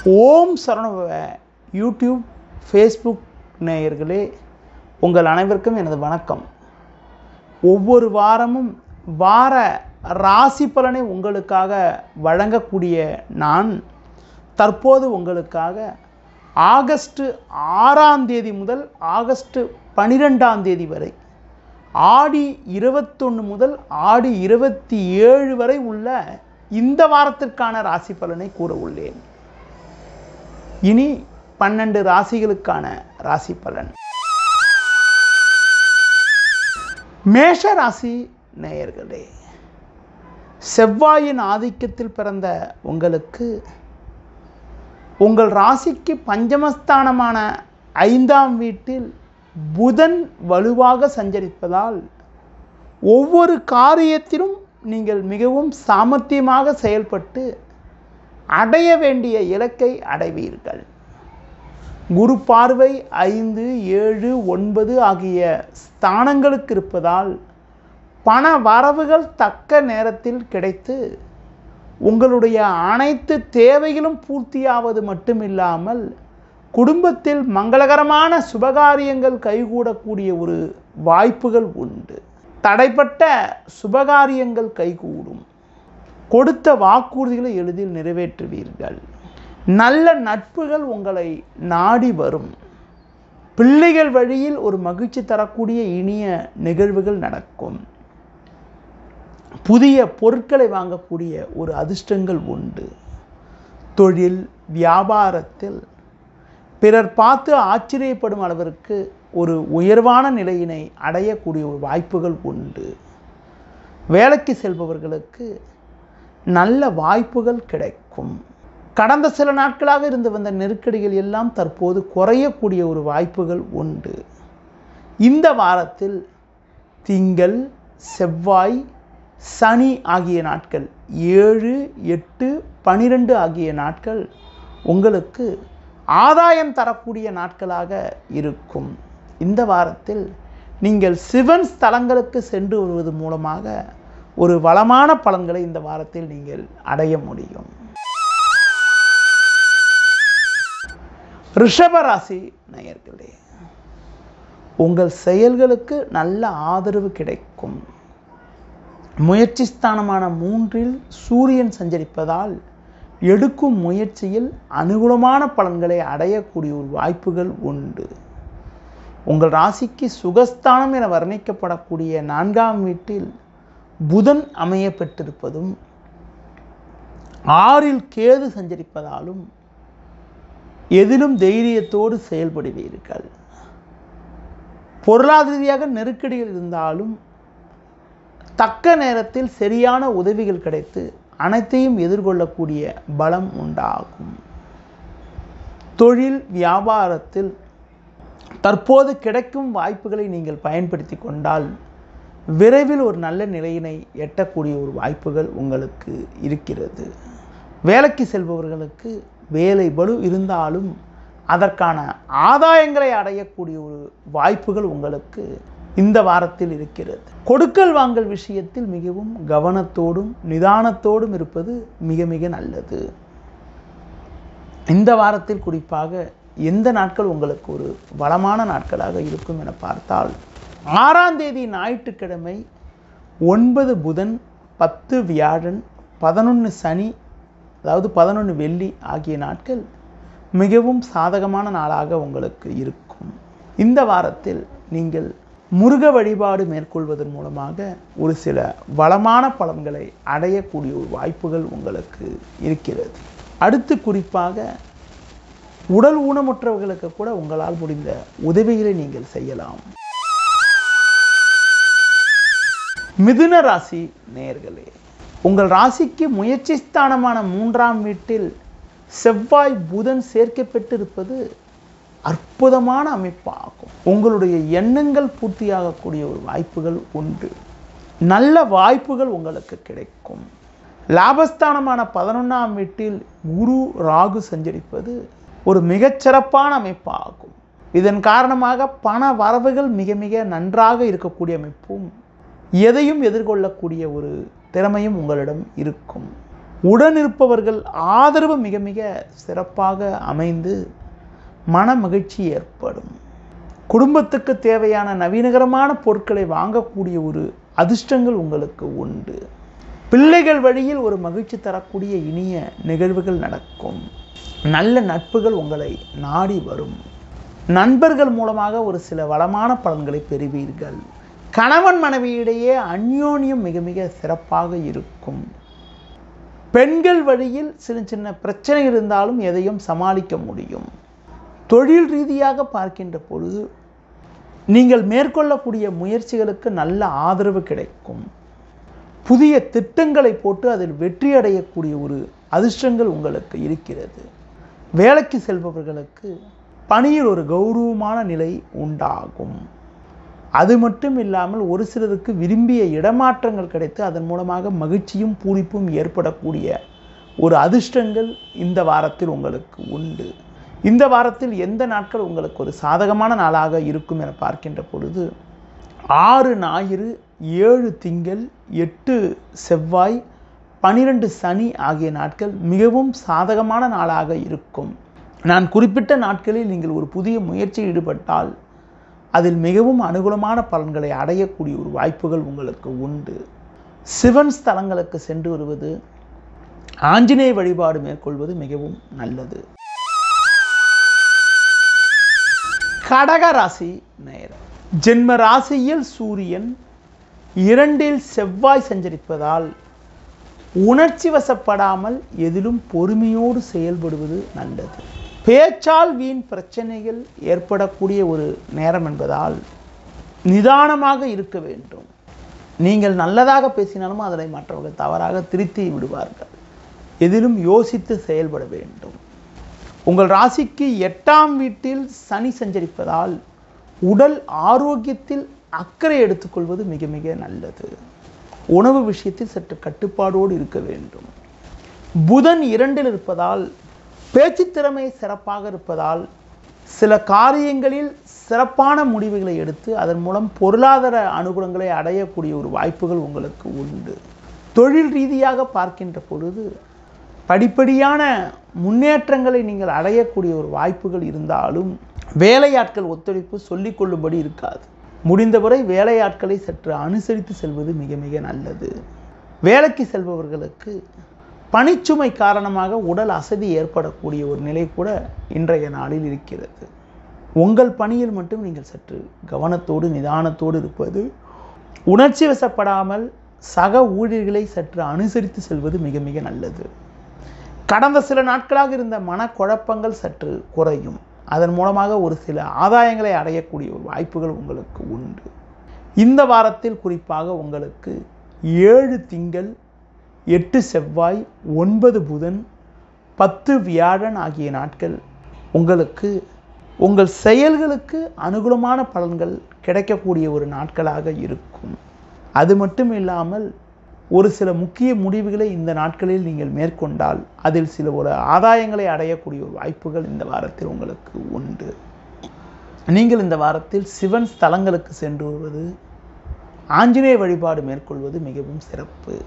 ஓம் சரணபவ YouTube Facebook நேயர்களே உங்கள் அனைவருக்கும் எனது வணக்கம் ஒவ்வொரு வாரமும் வார ராசி பலனை உங்களுக்காக வழங்கக்கூடிய நான் தற்போது உங்களுக்காக ஆகஸ்ட் ஆறாம் தேதி முதல் ஆகஸ்ட் பனிரெண்டாம் தேதி வரை ஆடி இருபத்தொன்று முதல் ஆடி இருபத்தி ஏழு வரை உள்ள இந்த வாரத்திற்கான ராசி பலனை கூற உள்ளேன் இனி பன்னெண்டு ராசிகளுக்கான ராசி பலன் மேஷ ராசி நேயர்களே செவ்வாயின் ஆதிக்கத்தில் பிறந்த உங்களுக்கு உங்கள் ராசிக்கு பஞ்சமஸ்தானமான ஐந்தாம் வீட்டில் புதன் வலுவாக சஞ்சரிப்பதால் ஒவ்வொரு காரியத்திலும் நீங்கள் மிகவும் சாமர்த்தியமாக செயல்பட்டு அடைய வேண்டிய இலக்கை அடைவீர்கள் குரு பார்வை ஐந்து ஏழு ஒன்பது ஆகிய ஸ்தானங்களுக்கு இருப்பதால் பண வரவுகள் தக்க நேரத்தில் கிடைத்து உங்களுடைய அனைத்து தேவைகளும் பூர்த்தியாவது மட்டுமில்லாமல் குடும்பத்தில் மங்களகரமான சுபகாரியங்கள் கைகூடக்கூடிய ஒரு வாய்ப்புகள் உண்டு தடைப்பட்ட சுபகாரியங்கள் கைகூடும் கொடுத்த வாக்குறுதிகளை எளிதில் நிறைவேற்றுவீர்கள் நல்ல நட்புகள் உங்களை நாடி வரும் பிள்ளைகள் வழியில் ஒரு மகிழ்ச்சி தரக்கூடிய இனிய நிகழ்வுகள் நடக்கும் புதிய பொருட்களை வாங்கக்கூடிய ஒரு அதிர்ஷ்டங்கள் உண்டு தொழில் வியாபாரத்தில் பிறர் பார்த்து ஆச்சரியப்படும் அளவிற்கு ஒரு உயர்வான நிலையினை அடையக்கூடிய ஒரு வாய்ப்புகள் உண்டு வேலைக்கு செல்பவர்களுக்கு நல்ல வாய்ப்புகள் கிடைக்கும் கடந்த சில நாட்களாக இருந்து வந்த நெருக்கடிகள் எல்லாம் தற்போது குறையக்கூடிய ஒரு வாய்ப்புகள் உண்டு இந்த வாரத்தில் திங்கள் செவ்வாய் சனி ஆகிய நாட்கள் ஏழு எட்டு பனிரெண்டு ஆகிய நாட்கள் உங்களுக்கு ஆதாயம் தரக்கூடிய நாட்களாக இருக்கும் இந்த வாரத்தில் நீங்கள் சிவன் ஸ்தலங்களுக்கு சென்று வருவது மூலமாக ஒரு வளமான பலன்களை இந்த வாரத்தில் நீங்கள் அடைய முடியும் ரிஷபராசி நேயர்களே உங்கள் செயல்களுக்கு நல்ல ஆதரவு கிடைக்கும் முயற்சி ஸ்தானமான மூன்றில் சூரியன் சஞ்சரிப்பதால் எடுக்கும் முயற்சியில் அனுகூலமான பலன்களை அடையக்கூடிய ஒரு வாய்ப்புகள் உண்டு உங்கள் ராசிக்கு சுகஸ்தானம் என வர்ணிக்கப்படக்கூடிய நான்காம் வீட்டில் புதன் அமைய பெற்றிருப்பதும் ஆறில் கேது சஞ்சரிப்பதாலும் எதிலும் தைரியத்தோடு செயல்படுவீர்கள் பொருளாதார ரீதியாக நெருக்கடிகள் இருந்தாலும் தக்க நேரத்தில் சரியான உதவிகள் கிடைத்து அனைத்தையும் எதிர்கொள்ளக்கூடிய பலம் உண்டாகும் தொழில் வியாபாரத்தில் தற்போது கிடைக்கும் வாய்ப்புகளை நீங்கள் பயன்படுத்தி கொண்டால் விரைவில் ஒரு நல்ல நிலையினை எட்டக்கூடிய ஒரு வாய்ப்புகள் உங்களுக்கு இருக்கிறது வேலைக்கு செல்பவர்களுக்கு வேலை பளு இருந்தாலும் அதற்கான ஆதாயங்களை அடையக்கூடிய ஒரு வாய்ப்புகள் உங்களுக்கு இந்த வாரத்தில் இருக்கிறது கொடுக்கல் வாங்கல் விஷயத்தில் மிகவும் கவனத்தோடும் நிதானத்தோடும் இருப்பது மிக மிக நல்லது இந்த வாரத்தில் குறிப்பாக எந்த நாட்கள் உங்களுக்கு ஒரு வளமான நாட்களாக இருக்கும் என பார்த்தால் ஆறாம் தேதி ஞாயிற்றுக்கிழமை ஒன்பது புதன் பத்து வியாழன் பதினொன்று சனி அதாவது பதினொன்று வெள்ளி ஆகிய நாட்கள் மிகவும் சாதகமான நாளாக உங்களுக்கு இருக்கும் இந்த வாரத்தில் நீங்கள் முருக வழிபாடு மேற்கொள்வதன் மூலமாக ஒரு சில வளமான பலன்களை அடையக்கூடிய ஒரு வாய்ப்புகள் உங்களுக்கு இருக்கிறது அடுத்து குறிப்பாக உடல் ஊனமுற்றவர்களுக்கு கூட உங்களால் முடிந்த உதவிகளை நீங்கள் செய்யலாம் மிதுன ராசி நேர்களே உங்கள் ராசிக்கு முயற்சி ஸ்தானமான மூன்றாம் வீட்டில் செவ்வாய் புதன் சேர்க்கப்பட்டிருப்பது அற்புதமான அமைப்பாகும் உங்களுடைய எண்ணங்கள் பூர்த்தியாகக்கூடிய ஒரு வாய்ப்புகள் உண்டு நல்ல வாய்ப்புகள் உங்களுக்கு கிடைக்கும் லாபஸ்தானமான பதினொன்றாம் வீட்டில் குரு ராகு சஞ்சரிப்பது ஒரு மிகச்சிறப்பான அமைப்பாகும் இதன் காரணமாக பண வரவுகள் மிக மிக நன்றாக இருக்கக்கூடிய அமைப்பும் எதையும் எதிர்கொள்ளக்கூடிய ஒரு திறமையும் உங்களிடம் இருக்கும் உடன் இருப்பவர்கள் ஆதரவு மிக மிக சிறப்பாக அமைந்து மன மகிழ்ச்சி ஏற்படும் குடும்பத்துக்கு தேவையான நவீனகரமான பொருட்களை வாங்கக்கூடிய ஒரு அதிர்ஷ்டங்கள் உங்களுக்கு உண்டு பிள்ளைகள் வழியில் ஒரு மகிழ்ச்சி தரக்கூடிய இனிய நிகழ்வுகள் நடக்கும் நல்ல நட்புகள் உங்களை நாடி வரும் நண்பர்கள் மூலமாக ஒரு சில வளமான பலன்களை பெறுவீர்கள் கணவன் மனைவியிடையே அந்யோன்யம் மிக மிக சிறப்பாக இருக்கும் பெண்கள் வழியில் சின்ன சின்ன பிரச்சனை இருந்தாலும் எதையும் சமாளிக்க முடியும் தொழில் ரீதியாக பார்க்கின்ற பொழுது நீங்கள் மேற்கொள்ளக்கூடிய முயற்சிகளுக்கு நல்ல ஆதரவு கிடைக்கும் புதிய திட்டங்களை போட்டு அதில் வெற்றி அடையக்கூடிய ஒரு அதிர்ஷ்டங்கள் உங்களுக்கு இருக்கிறது வேலைக்கு செல்பவர்களுக்கு பணியில் ஒரு கௌரவமான நிலை உண்டாகும் அது மட்டும் இல்லாமல் ஒரு சிலருக்கு விரும்பிய இடமாற்றங்கள் கிடைத்து அதன் மூலமாக மகிழ்ச்சியும் பூரிப்பும் ஏற்படக்கூடிய ஒரு அதிர்ஷ்டங்கள் இந்த வாரத்தில் உங்களுக்கு உண்டு இந்த வாரத்தில் எந்த நாட்கள் உங்களுக்கு ஒரு சாதகமான நாளாக இருக்கும் என பார்க்கின்ற பொழுது ஆறு ஞாயிறு ஏழு திங்கள் எட்டு செவ்வாய் பனிரெண்டு சனி ஆகிய நாட்கள் மிகவும் சாதகமான நாளாக இருக்கும் நான் குறிப்பிட்ட நாட்களில் நீங்கள் ஒரு புதிய முயற்சியில் ஈடுபட்டால் அதில் மிகவும் அனுகூலமான பலன்களை அடையக்கூடிய ஒரு வாய்ப்புகள் உங்களுக்கு உண்டு சிவன் ஸ்தலங்களுக்கு சென்று வருவது ஆஞ்சநேய வழிபாடு மேற்கொள்வது மிகவும் நல்லது கடக ராசி நேரம் ஜென்ம ராசியில் சூரியன் இரண்டில் செவ்வாய் சஞ்சரிப்பதால் உணர்ச்சி வசப்படாமல் எதிலும் பொறுமையோடு செயல்படுவது நல்லது பேச்சால் வீண் பிரச்சனைகள் ஏற்படக்கூடிய ஒரு நேரம் என்பதால் நிதானமாக இருக்க வேண்டும் நீங்கள் நல்லதாக பேசினாலும் அதனை மற்றவர்கள் தவறாக திருத்தி விடுவார்கள் எதிலும் யோசித்து செயல்பட வேண்டும் உங்கள் ராசிக்கு எட்டாம் வீட்டில் சனி சஞ்சரிப்பதால் உடல் ஆரோக்கியத்தில் அக்கறை எடுத்துக்கொள்வது மிக மிக நல்லது உணவு விஷயத்தில் சற்று கட்டுப்பாடோடு இருக்க வேண்டும் புதன் இரண்டில் இருப்பதால் பேச்சு திறமை சிறப்பாக இருப்பதால் சில காரியங்களில் சிறப்பான முடிவுகளை எடுத்து அதன் மூலம் பொருளாதார அனுகூலங்களை அடையக்கூடிய ஒரு வாய்ப்புகள் உங்களுக்கு உண்டு தொழில் ரீதியாக பார்க்கின்ற பொழுது படிப்படியான முன்னேற்றங்களை நீங்கள் அடையக்கூடிய ஒரு வாய்ப்புகள் இருந்தாலும் வேலையாட்கள் ஒத்துழைப்பு சொல்லிக்கொள்ளும்படி இருக்காது முடிந்தவரை வேலையாட்களை சற்று அனுசரித்து செல்வது மிக மிக நல்லது வேலைக்கு செல்பவர்களுக்கு பணிச்சுமை காரணமாக உடல் அசதி ஏற்படக்கூடிய ஒரு நிலை கூட இன்றைய நாளில் இருக்கிறது உங்கள் பணியில் மட்டும் நீங்கள் சற்று கவனத்தோடு நிதானத்தோடு இருப்பது உணர்ச்சி வசப்படாமல் சக ஊழியர்களை சற்று அனுசரித்து செல்வது மிக மிக நல்லது கடந்த சில நாட்களாக இருந்த மனக்குழப்பங்கள் சற்று குறையும் அதன் மூலமாக ஒரு சில ஆதாயங்களை அடையக்கூடிய ஒரு வாய்ப்புகள் உங்களுக்கு உண்டு இந்த வாரத்தில் குறிப்பாக உங்களுக்கு ஏழு திங்கள் எட்டு செவ்வாய் ஒன்பது புதன் பத்து வியாழன் ஆகிய நாட்கள் உங்களுக்கு உங்கள் செயல்களுக்கு அனுகூலமான பலன்கள் கிடைக்கக்கூடிய ஒரு நாட்களாக இருக்கும் அது மட்டும் இல்லாமல் ஒரு சில முக்கிய முடிவுகளை இந்த நாட்களில் நீங்கள் மேற்கொண்டால் அதில் சில ஒரு ஆதாயங்களை அடையக்கூடிய ஒரு வாய்ப்புகள் இந்த வாரத்தில் உங்களுக்கு உண்டு நீங்கள் இந்த வாரத்தில் சிவன் ஸ்தலங்களுக்கு சென்று வருவது ஆஞ்சநேய வழிபாடு மேற்கொள்வது மிகவும் சிறப்பு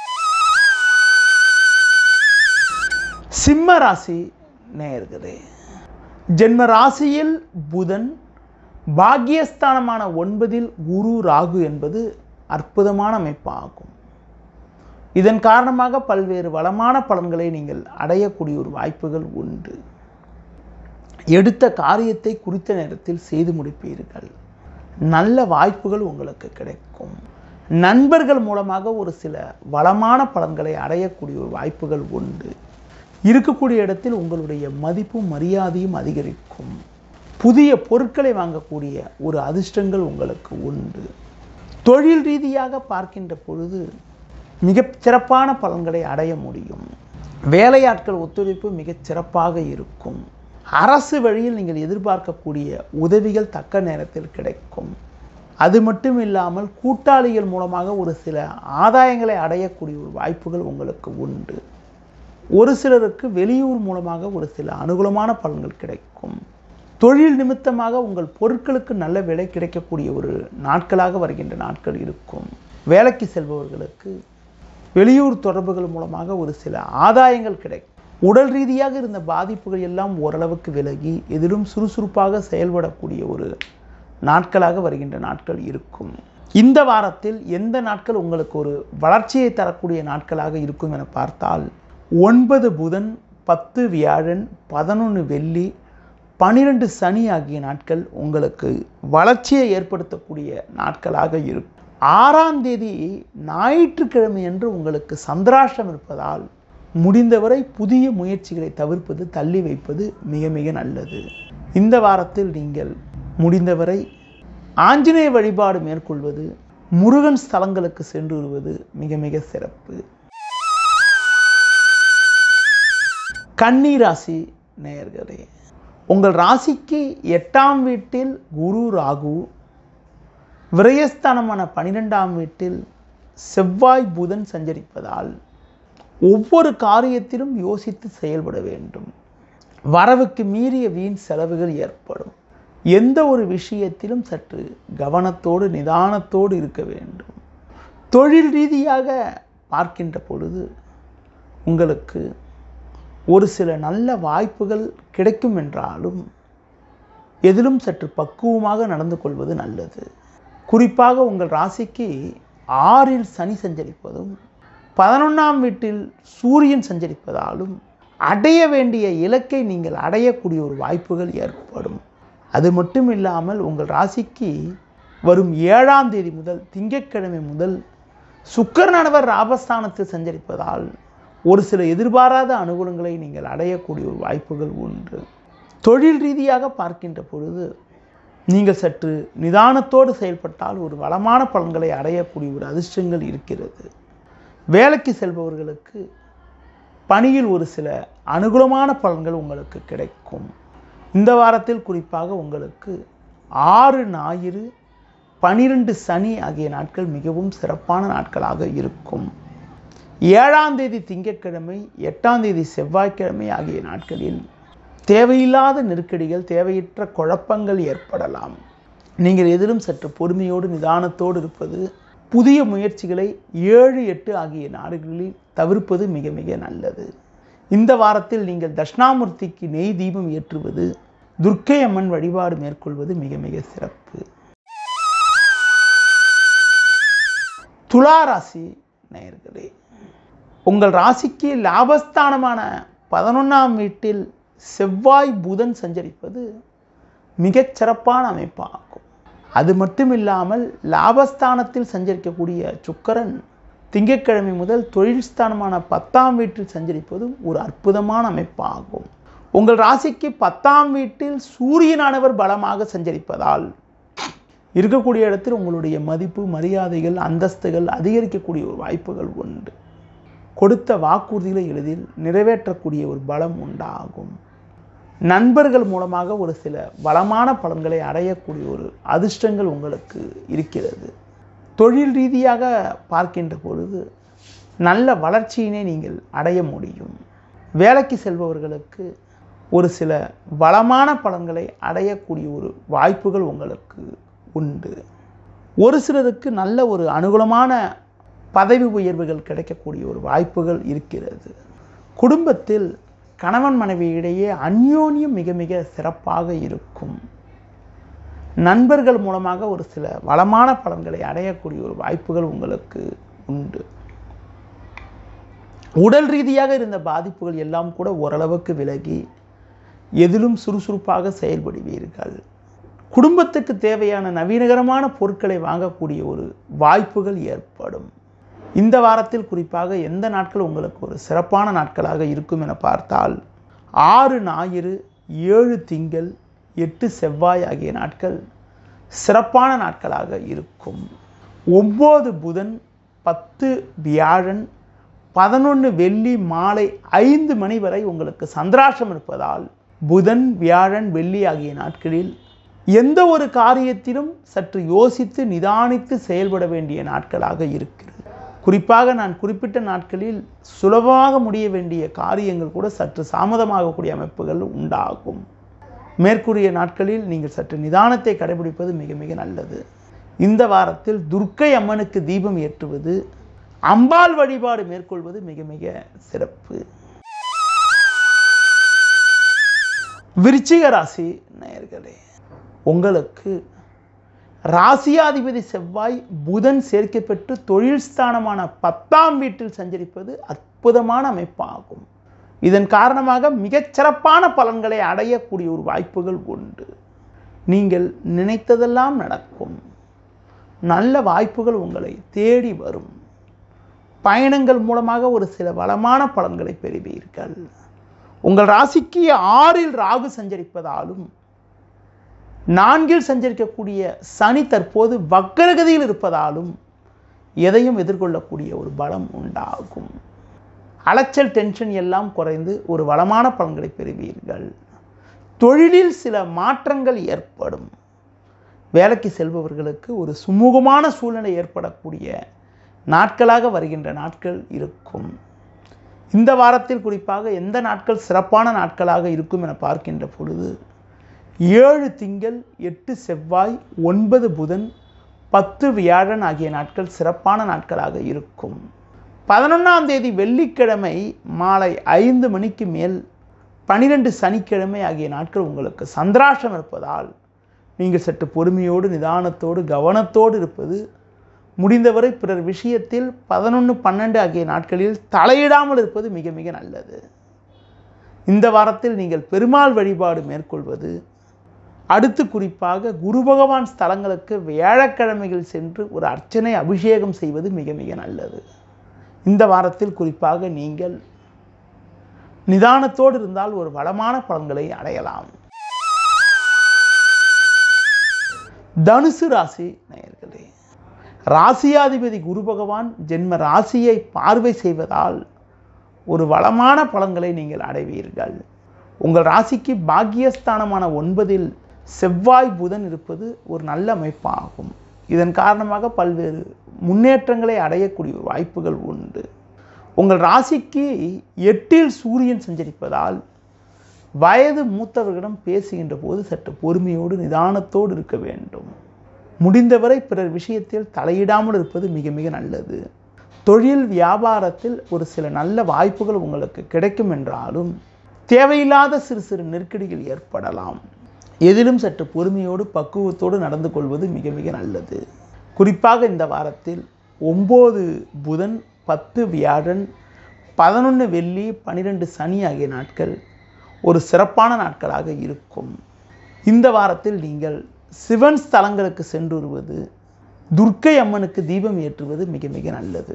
சிம்ம ராசி நேயர்களே ஜென்ம ராசியில் புதன் பாக்கியஸ்தானமான ஒன்பதில் குரு ராகு என்பது அற்புதமான அமைப்பாகும் இதன் காரணமாக பல்வேறு வளமான பலன்களை நீங்கள் அடையக்கூடிய ஒரு வாய்ப்புகள் உண்டு எடுத்த காரியத்தை குறித்த நேரத்தில் செய்து முடிப்பீர்கள் நல்ல வாய்ப்புகள் உங்களுக்கு கிடைக்கும் நண்பர்கள் மூலமாக ஒரு சில வளமான பலன்களை அடையக்கூடிய ஒரு வாய்ப்புகள் உண்டு இருக்கக்கூடிய இடத்தில் உங்களுடைய மதிப்பும் மரியாதையும் அதிகரிக்கும் புதிய பொருட்களை வாங்கக்கூடிய ஒரு அதிர்ஷ்டங்கள் உங்களுக்கு உண்டு தொழில் ரீதியாக பார்க்கின்ற பொழுது மிகச் சிறப்பான பலன்களை அடைய முடியும் வேலையாட்கள் ஒத்துழைப்பு மிகச் சிறப்பாக இருக்கும் அரசு வழியில் நீங்கள் எதிர்பார்க்கக்கூடிய உதவிகள் தக்க நேரத்தில் கிடைக்கும் அது மட்டும் இல்லாமல் கூட்டாளிகள் மூலமாக ஒரு சில ஆதாயங்களை அடையக்கூடிய ஒரு வாய்ப்புகள் உங்களுக்கு உண்டு ஒரு சிலருக்கு வெளியூர் மூலமாக ஒரு சில அனுகூலமான பலன்கள் கிடைக்கும் தொழில் நிமித்தமாக உங்கள் பொருட்களுக்கு நல்ல விலை கிடைக்கக்கூடிய ஒரு நாட்களாக வருகின்ற நாட்கள் இருக்கும் வேலைக்கு செல்பவர்களுக்கு வெளியூர் தொடர்புகள் மூலமாக ஒரு சில ஆதாயங்கள் கிடைக்கும் உடல் ரீதியாக இருந்த பாதிப்புகள் எல்லாம் ஓரளவுக்கு விலகி எதிலும் சுறுசுறுப்பாக செயல்படக்கூடிய ஒரு நாட்களாக வருகின்ற நாட்கள் இருக்கும் இந்த வாரத்தில் எந்த நாட்கள் உங்களுக்கு ஒரு வளர்ச்சியை தரக்கூடிய நாட்களாக இருக்கும் என பார்த்தால் ஒன்பது புதன் பத்து வியாழன் பதினொன்று வெள்ளி பனிரெண்டு சனி ஆகிய நாட்கள் உங்களுக்கு வளர்ச்சியை ஏற்படுத்தக்கூடிய நாட்களாக இருக்கும் ஆறாம் தேதி ஞாயிற்றுக்கிழமை என்று உங்களுக்கு சந்திராஷ்டம் இருப்பதால் முடிந்தவரை புதிய முயற்சிகளை தவிர்ப்பது தள்ளி வைப்பது மிக மிக நல்லது இந்த வாரத்தில் நீங்கள் முடிந்தவரை ஆஞ்சநேய வழிபாடு மேற்கொள்வது முருகன் ஸ்தலங்களுக்கு சென்று வருவது மிக மிக சிறப்பு கன்னி ராசி நேயர்களே உங்கள் ராசிக்கு எட்டாம் வீட்டில் குரு ராகு விரயஸ்தானமான பனிரெண்டாம் வீட்டில் செவ்வாய் புதன் சஞ்சரிப்பதால் ஒவ்வொரு காரியத்திலும் யோசித்து செயல்பட வேண்டும் வரவுக்கு மீறிய வீண் செலவுகள் ஏற்படும் எந்த ஒரு விஷயத்திலும் சற்று கவனத்தோடு நிதானத்தோடு இருக்க வேண்டும் தொழில் ரீதியாக பார்க்கின்ற பொழுது உங்களுக்கு ஒரு சில நல்ல வாய்ப்புகள் கிடைக்கும் என்றாலும் எதிலும் சற்று பக்குவமாக நடந்து கொள்வது நல்லது குறிப்பாக உங்கள் ராசிக்கு ஆறில் சனி சஞ்சரிப்பதும் பதினொன்றாம் வீட்டில் சூரியன் சஞ்சரிப்பதாலும் அடைய வேண்டிய இலக்கை நீங்கள் அடையக்கூடிய ஒரு வாய்ப்புகள் ஏற்படும் அது மட்டும் இல்லாமல் உங்கள் ராசிக்கு வரும் ஏழாம் தேதி முதல் திங்கட்கிழமை முதல் சுக்கரனவர் ராபஸ்தானத்தில் சஞ்சரிப்பதால் ஒரு சில எதிர்பாராத அனுகூலங்களை நீங்கள் அடையக்கூடிய ஒரு வாய்ப்புகள் உண்டு தொழில் ரீதியாக பார்க்கின்ற பொழுது நீங்கள் சற்று நிதானத்தோடு செயல்பட்டால் ஒரு வளமான பலன்களை அடையக்கூடிய ஒரு அதிர்ஷ்டங்கள் இருக்கிறது வேலைக்கு செல்பவர்களுக்கு பணியில் ஒரு சில அனுகூலமான பலன்கள் உங்களுக்கு கிடைக்கும் இந்த வாரத்தில் குறிப்பாக உங்களுக்கு ஆறு ஞாயிறு பனிரெண்டு சனி ஆகிய நாட்கள் மிகவும் சிறப்பான நாட்களாக இருக்கும் ஏழாம் தேதி திங்கட்கிழமை எட்டாம் தேதி செவ்வாய்க்கிழமை ஆகிய நாட்களில் தேவையில்லாத நெருக்கடிகள் தேவையற்ற குழப்பங்கள் ஏற்படலாம் நீங்கள் எதிலும் சற்று பொறுமையோடு நிதானத்தோடு இருப்பது புதிய முயற்சிகளை ஏழு எட்டு ஆகிய நாடுகளில் தவிர்ப்பது மிக மிக நல்லது இந்த வாரத்தில் நீங்கள் தட்சிணாமூர்த்திக்கு நெய் தீபம் ஏற்றுவது துர்க்கை அம்மன் வழிபாடு மேற்கொள்வது மிக மிக சிறப்பு துலா ராசி நேயர்களே உங்கள் ராசிக்கு லாபஸ்தானமான பதினொன்றாம் வீட்டில் செவ்வாய் புதன் சஞ்சரிப்பது மிகச் சிறப்பான அமைப்பாகும் அது மட்டும் இல்லாமல் லாபஸ்தானத்தில் சஞ்சரிக்கக்கூடிய சுக்கரன் திங்கட்கிழமை முதல் தொழில் ஸ்தானமான பத்தாம் வீட்டில் சஞ்சரிப்பதும் ஒரு அற்புதமான அமைப்பாகும் உங்கள் ராசிக்கு பத்தாம் வீட்டில் சூரியனானவர் பலமாக சஞ்சரிப்பதால் இருக்கக்கூடிய இடத்தில் உங்களுடைய மதிப்பு மரியாதைகள் அந்தஸ்துகள் அதிகரிக்கக்கூடிய ஒரு வாய்ப்புகள் உண்டு கொடுத்த வாக்குறுதிகளை எளிதில் நிறைவேற்றக்கூடிய ஒரு பலம் உண்டாகும் நண்பர்கள் மூலமாக ஒரு சில பலமான பலன்களை அடையக்கூடிய ஒரு அதிர்ஷ்டங்கள் உங்களுக்கு இருக்கிறது தொழில் ரீதியாக பார்க்கின்ற பொழுது நல்ல வளர்ச்சியினை நீங்கள் அடைய முடியும் வேலைக்கு செல்பவர்களுக்கு ஒரு சில வளமான பலன்களை அடையக்கூடிய ஒரு வாய்ப்புகள் உங்களுக்கு உண்டு ஒரு சிலருக்கு நல்ல ஒரு அனுகூலமான பதவி உயர்வுகள் கிடைக்கக்கூடிய ஒரு வாய்ப்புகள் இருக்கிறது குடும்பத்தில் கணவன் மனைவி இடையே அந்யோன்யம் மிக மிக சிறப்பாக இருக்கும் நண்பர்கள் மூலமாக ஒரு சில வளமான பலன்களை அடையக்கூடிய ஒரு வாய்ப்புகள் உங்களுக்கு உண்டு உடல் ரீதியாக இருந்த பாதிப்புகள் எல்லாம் கூட ஓரளவுக்கு விலகி எதிலும் சுறுசுறுப்பாக செயல்படுவீர்கள் குடும்பத்துக்கு தேவையான நவீனகரமான பொருட்களை வாங்கக்கூடிய ஒரு வாய்ப்புகள் ஏற்படும் இந்த வாரத்தில் குறிப்பாக எந்த நாட்கள் உங்களுக்கு ஒரு சிறப்பான நாட்களாக இருக்கும் என பார்த்தால் ஆறு ஞாயிறு ஏழு திங்கள் எட்டு செவ்வாய் ஆகிய நாட்கள் சிறப்பான நாட்களாக இருக்கும் ஒம்பது புதன் பத்து வியாழன் பதினொன்று வெள்ளி மாலை ஐந்து மணி வரை உங்களுக்கு சந்திராஷ்டம் இருப்பதால் புதன் வியாழன் வெள்ளி ஆகிய நாட்களில் எந்த ஒரு காரியத்திலும் சற்று யோசித்து நிதானித்து செயல்பட வேண்டிய நாட்களாக இருக்கிறது குறிப்பாக நான் குறிப்பிட்ட நாட்களில் சுலபமாக முடிய வேண்டிய காரியங்கள் கூட சற்று தாமதமாகக்கூடிய அமைப்புகள் உண்டாகும் மேற்கூறிய நாட்களில் நீங்கள் சற்று நிதானத்தை கடைபிடிப்பது மிக மிக நல்லது இந்த வாரத்தில் துர்க்கை அம்மனுக்கு தீபம் ஏற்றுவது அம்பாள் வழிபாடு மேற்கொள்வது மிக மிக சிறப்பு விருச்சிக ராசி நேயர்களே உங்களுக்கு ராசியாதிபதி செவ்வாய் புதன் சேர்க்கை பெற்று தொழில் ஸ்தானமான பத்தாம் வீட்டில் சஞ்சரிப்பது அற்புதமான அமைப்பாகும் இதன் காரணமாக மிகச் சிறப்பான பலன்களை அடையக்கூடிய ஒரு வாய்ப்புகள் உண்டு நீங்கள் நினைத்ததெல்லாம் நடக்கும் நல்ல வாய்ப்புகள் உங்களை தேடி வரும் பயணங்கள் மூலமாக ஒரு சில வளமான பலன்களை பெறுவீர்கள் உங்கள் ராசிக்கு ஆறில் ராகு சஞ்சரிப்பதாலும் நான்கில் சஞ்சரிக்கக்கூடிய சனி தற்போது வக்கரகதியில் இருப்பதாலும் எதையும் எதிர்கொள்ளக்கூடிய ஒரு பலம் உண்டாகும் அலைச்சல் டென்ஷன் எல்லாம் குறைந்து ஒரு வளமான பலன்களை பெறுவீர்கள் தொழிலில் சில மாற்றங்கள் ஏற்படும் வேலைக்கு செல்பவர்களுக்கு ஒரு சுமூகமான சூழ்நிலை ஏற்படக்கூடிய நாட்களாக வருகின்ற நாட்கள் இருக்கும் இந்த வாரத்தில் குறிப்பாக எந்த நாட்கள் சிறப்பான நாட்களாக இருக்கும் என பார்க்கின்ற பொழுது ஏழு திங்கள் எட்டு செவ்வாய் ஒன்பது புதன் பத்து வியாழன் ஆகிய நாட்கள் சிறப்பான நாட்களாக இருக்கும் பதினொன்றாம் தேதி வெள்ளிக்கிழமை மாலை ஐந்து மணிக்கு மேல் பனிரெண்டு சனிக்கிழமை ஆகிய நாட்கள் உங்களுக்கு சந்திராஷ்டம் இருப்பதால் நீங்கள் சற்று பொறுமையோடு நிதானத்தோடு கவனத்தோடு இருப்பது முடிந்தவரை பிறர் விஷயத்தில் பதினொன்று பன்னெண்டு ஆகிய நாட்களில் தலையிடாமல் இருப்பது மிக மிக நல்லது இந்த வாரத்தில் நீங்கள் பெருமாள் வழிபாடு மேற்கொள்வது அடுத்து குறிப்பாக குரு பகவான் ஸ்தலங்களுக்கு வியாழக்கிழமைகள் சென்று ஒரு அர்ச்சனை அபிஷேகம் செய்வது மிக மிக நல்லது இந்த வாரத்தில் குறிப்பாக நீங்கள் நிதானத்தோடு இருந்தால் ஒரு வளமான பலன்களை அடையலாம் தனுசு ராசி நேயர்களே ராசியாதிபதி குரு பகவான் ஜென்ம ராசியை பார்வை செய்வதால் ஒரு வளமான பலன்களை நீங்கள் அடைவீர்கள் உங்கள் ராசிக்கு பாக்கியஸ்தானமான ஒன்பதில் செவ்வாய் புதன் இருப்பது ஒரு நல்ல அமைப்பாகும் இதன் காரணமாக பல்வேறு முன்னேற்றங்களை அடையக்கூடிய ஒரு வாய்ப்புகள் உண்டு உங்கள் ராசிக்கு எட்டில் சூரியன் சஞ்சரிப்பதால் வயது மூத்தவர்களிடம் பேசுகின்ற போது சற்று பொறுமையோடு நிதானத்தோடு இருக்க வேண்டும் முடிந்தவரை பிறர் விஷயத்தில் தலையிடாமல் இருப்பது மிக மிக நல்லது தொழில் வியாபாரத்தில் ஒரு சில நல்ல வாய்ப்புகள் உங்களுக்கு கிடைக்கும் என்றாலும் தேவையில்லாத சிறு சிறு நெருக்கடிகள் ஏற்படலாம் எதிலும் சற்று பொறுமையோடு பக்குவத்தோடு நடந்து கொள்வது மிக மிக நல்லது குறிப்பாக இந்த வாரத்தில் ஒம்பது புதன் பத்து வியாழன் பதினொன்று வெள்ளி பன்னிரெண்டு சனி ஆகிய நாட்கள் ஒரு சிறப்பான நாட்களாக இருக்கும் இந்த வாரத்தில் நீங்கள் சிவன் ஸ்தலங்களுக்கு சென்று வருவது துர்க்கை அம்மனுக்கு தீபம் ஏற்றுவது மிக மிக நல்லது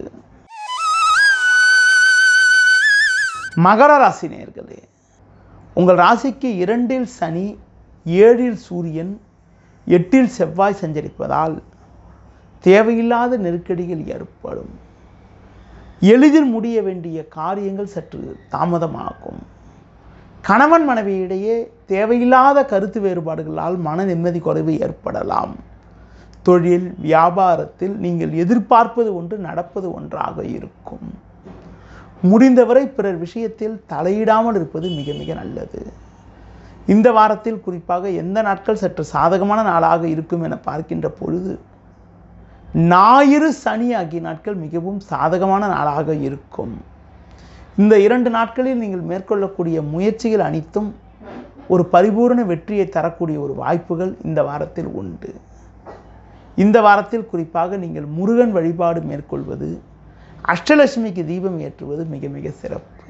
மகர ராசி நேர்களே உங்கள் ராசிக்கு இரண்டில் சனி ஏழில் சூரியன் எட்டில் செவ்வாய் சஞ்சரிப்பதால் தேவையில்லாத நெருக்கடிகள் ஏற்படும் எளிதில் முடிய வேண்டிய காரியங்கள் சற்று தாமதமாகும் கணவன் மனைவியிடையே தேவையில்லாத கருத்து வேறுபாடுகளால் மன நிம்மதி குறைவு ஏற்படலாம் தொழில் வியாபாரத்தில் நீங்கள் எதிர்பார்ப்பது ஒன்று நடப்பது ஒன்றாக இருக்கும் முடிந்தவரை பிறர் விஷயத்தில் தலையிடாமல் இருப்பது மிக மிக நல்லது இந்த வாரத்தில் குறிப்பாக எந்த நாட்கள் சற்று சாதகமான நாளாக இருக்கும் என பார்க்கின்ற பொழுது ஞாயிறு சனி ஆகிய நாட்கள் மிகவும் சாதகமான நாளாக இருக்கும் இந்த இரண்டு நாட்களில் நீங்கள் மேற்கொள்ளக்கூடிய முயற்சிகள் அனைத்தும் ஒரு பரிபூர்ண வெற்றியை தரக்கூடிய ஒரு வாய்ப்புகள் இந்த வாரத்தில் உண்டு இந்த வாரத்தில் குறிப்பாக நீங்கள் முருகன் வழிபாடு மேற்கொள்வது அஷ்டலட்சுமிக்கு தீபம் ஏற்றுவது மிக மிக சிறப்பு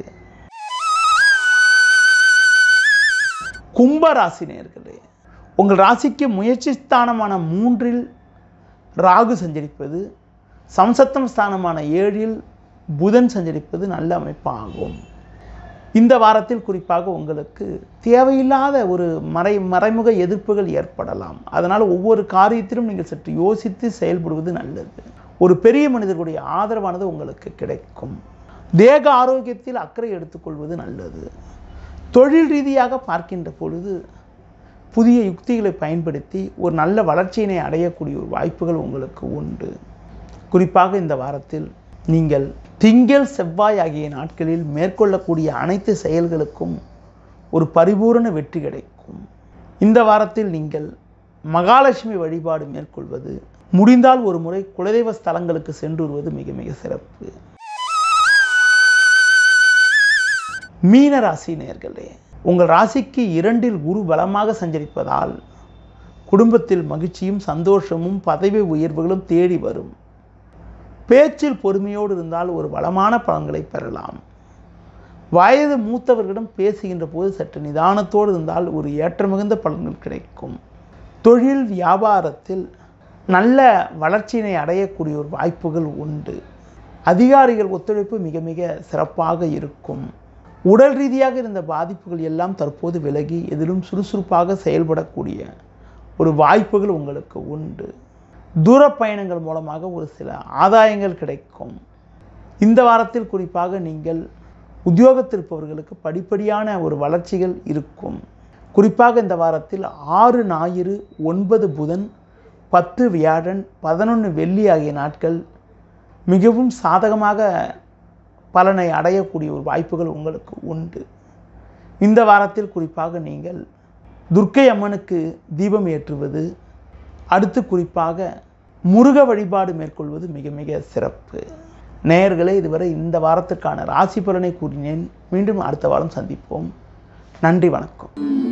கும்ப ராசி நேர்களே உங்கள் ராசிக்கு முயற்சி ஸ்தானமான மூன்றில் ராகு சஞ்சரிப்பது சம்சத்தம் ஸ்தானமான ஏழில் புதன் சஞ்சரிப்பது நல்ல அமைப்பாகும் இந்த வாரத்தில் குறிப்பாக உங்களுக்கு தேவையில்லாத ஒரு மறை மறைமுக எதிர்ப்புகள் ஏற்படலாம் அதனால் ஒவ்வொரு காரியத்திலும் நீங்கள் சற்று யோசித்து செயல்படுவது நல்லது ஒரு பெரிய மனிதர்களுடைய ஆதரவானது உங்களுக்கு கிடைக்கும் தேக ஆரோக்கியத்தில் அக்கறை எடுத்துக்கொள்வது நல்லது தொழில் ரீதியாக பார்க்கின்ற பொழுது புதிய யுக்திகளை பயன்படுத்தி ஒரு நல்ல வளர்ச்சியினை அடையக்கூடிய ஒரு வாய்ப்புகள் உங்களுக்கு உண்டு குறிப்பாக இந்த வாரத்தில் நீங்கள் திங்கள் செவ்வாய் ஆகிய நாட்களில் மேற்கொள்ளக்கூடிய அனைத்து செயல்களுக்கும் ஒரு பரிபூரண வெற்றி கிடைக்கும் இந்த வாரத்தில் நீங்கள் மகாலட்சுமி வழிபாடு மேற்கொள்வது முடிந்தால் ஒரு முறை குலதெய்வ ஸ்தலங்களுக்கு சென்று வருவது மிக மிக சிறப்பு மீன ராசி நேர்களே உங்கள் ராசிக்கு இரண்டில் குரு பலமாக சஞ்சரிப்பதால் குடும்பத்தில் மகிழ்ச்சியும் சந்தோஷமும் பதவி உயர்வுகளும் தேடி வரும் பேச்சில் பொறுமையோடு இருந்தால் ஒரு வளமான பலன்களை பெறலாம் வயது மூத்தவர்களிடம் பேசுகின்ற போது சற்று நிதானத்தோடு இருந்தால் ஒரு ஏற்ற மிகுந்த பலன்கள் கிடைக்கும் தொழில் வியாபாரத்தில் நல்ல வளர்ச்சியினை அடையக்கூடிய ஒரு வாய்ப்புகள் உண்டு அதிகாரிகள் ஒத்துழைப்பு மிக மிக சிறப்பாக இருக்கும் உடல் ரீதியாக இருந்த பாதிப்புகள் எல்லாம் தற்போது விலகி எதிலும் சுறுசுறுப்பாக செயல்படக்கூடிய ஒரு வாய்ப்புகள் உங்களுக்கு உண்டு தூர பயணங்கள் மூலமாக ஒரு சில ஆதாயங்கள் கிடைக்கும் இந்த வாரத்தில் குறிப்பாக நீங்கள் உத்தியோகத்தில் இருப்பவர்களுக்கு படிப்படியான ஒரு வளர்ச்சிகள் இருக்கும் குறிப்பாக இந்த வாரத்தில் ஆறு ஞாயிறு ஒன்பது புதன் பத்து வியாழன் பதினொன்று வெள்ளி ஆகிய நாட்கள் மிகவும் சாதகமாக பலனை அடையக்கூடிய ஒரு வாய்ப்புகள் உங்களுக்கு உண்டு இந்த வாரத்தில் குறிப்பாக நீங்கள் துர்க்கை அம்மனுக்கு தீபம் ஏற்றுவது அடுத்து குறிப்பாக முருக வழிபாடு மேற்கொள்வது மிக மிக சிறப்பு நேயர்களே இதுவரை இந்த வாரத்திற்கான ராசி பலனை கூறினேன் மீண்டும் அடுத்த வாரம் சந்திப்போம் நன்றி வணக்கம்